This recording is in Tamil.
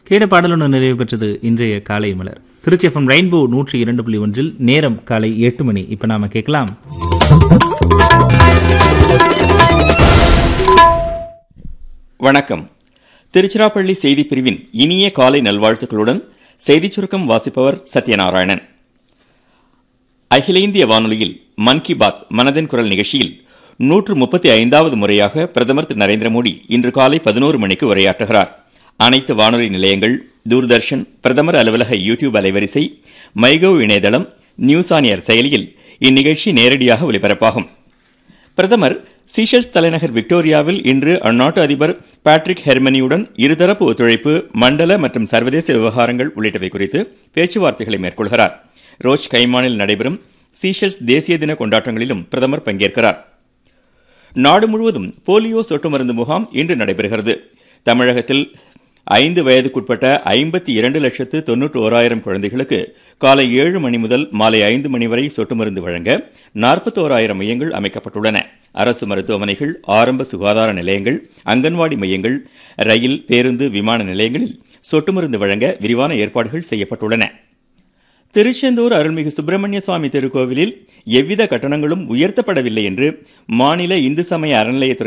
கேட பாடலுடன் நிறைவு பெற்றது இன்றைய காலை மலர் திருச்சி எஃப்எம் ரெயின்போ நூற்றி இரண்டு புள்ளி ஒன்றில் நேரம் காலை எட்டு மணி இப்ப நாம கேட்கலாம் வணக்கம் திருச்சிராப்பள்ளி செய்தி பிரிவின் இனிய காலை நல்வாழ்த்துக்களுடன் செய்திச் சுருக்கம் வாசிப்பவர் சத்யநாராயணன் அகில இந்திய வானொலியில் மன் கி பாத் மனதின் குரல் நிகழ்ச்சியில் நூற்று முப்பத்தி ஐந்தாவது முறையாக பிரதமர் திரு நரேந்திர மோடி இன்று காலை பதினோரு மணிக்கு உரையாற்றுகிறார் அனைத்து வானொலி நிலையங்கள் தூர்தர்ஷன் பிரதமர் அலுவலக யூடியூப் அலைவரிசை மைகவ் இணையதளம் நியூஸ் ஆன் ஏர் செயலியில் இந்நிகழ்ச்சி நேரடியாக ஒலிபரப்பாகும் பிரதமர் சீஷல்ஸ் தலைநகர் விக்டோரியாவில் இன்று அந்நாட்டு அதிபர் பேட்ரிக் ஹெர்மனியுடன் இருதரப்பு ஒத்துழைப்பு மண்டல மற்றும் சர்வதேச விவகாரங்கள் உள்ளிட்டவை குறித்து பேச்சுவார்த்தைகளை மேற்கொள்கிறார் ரோச் கைமானில் நடைபெறும் சீஷல்ஸ் தேசிய தின கொண்டாட்டங்களிலும் பிரதமர் பங்கேற்கிறார் நாடு முழுவதும் போலியோ சொட்டு மருந்து முகாம் இன்று நடைபெறுகிறது தமிழகத்தில் ஐந்து வயதுக்குட்பட்ட ஐம்பத்தி இரண்டு லட்சத்து தொன்னூற்று ஓராயிரம் குழந்தைகளுக்கு காலை ஏழு மணி முதல் மாலை ஐந்து மணி வரை சொட்டு மருந்து வழங்க நாற்பத்தோராயிரம் மையங்கள் அமைக்கப்பட்டுள்ளன அரசு மருத்துவமனைகள் ஆரம்ப சுகாதார நிலையங்கள் அங்கன்வாடி மையங்கள் ரயில் பேருந்து விமான நிலையங்களில் சொட்டு மருந்து வழங்க விரிவான ஏற்பாடுகள் செய்யப்பட்டுள்ளன திருச்செந்தூர் அருள்மிகு சுப்பிரமணிய சுவாமி திருக்கோவிலில் எவ்வித கட்டணங்களும் உயர்த்தப்படவில்லை என்று மாநில இந்து சமய அறநிலையத்துறை